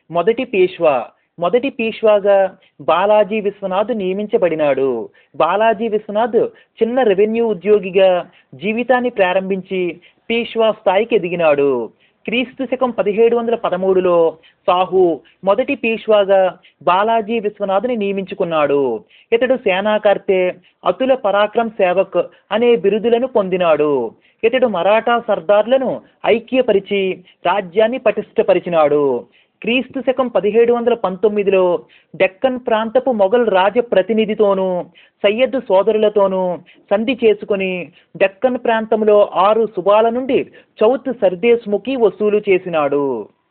మొదటి పేష్వా మొదటి పీష్వాగా బాలాజీ విశ్వనాథ్ నియమించబడినాడు బాలాజీ విశ్వనాథ్ చిన్న రెవెన్యూ ఉద్యోగిగా జీవితాన్ని ప్రారంభించి పీష్వా స్థాయికి ఎదిగినాడు క్రీస్తు శకం పదిహేడు వందల పదమూడులో సాహు మొదటి పీష్వాగా బాలాజీ విశ్వనాథ్ని నియమించుకున్నాడు ఇతడు సేనాకర్తే అతుల పరాక్రమ్ సేవక్ అనే బిరుదులను పొందినాడు ఇతడు మరాఠా సర్దార్లను ఐక్యపరిచి రాజ్యాన్ని పటిష్టపరిచినాడు క్రీస్తు శకం పదిహేడు వందల పంతొమ్మిదిలో డెక్కన్ ప్రాంతపు మొఘల్ రాజ ప్రతినిధితోనూ సయ్యద్ సోదరులతోనూ సంధి చేసుకుని డెక్కన్ ప్రాంతంలో ఆరు సుబాల నుండి చౌత్ సర్దేశ్ముఖి వసూలు చేసినాడు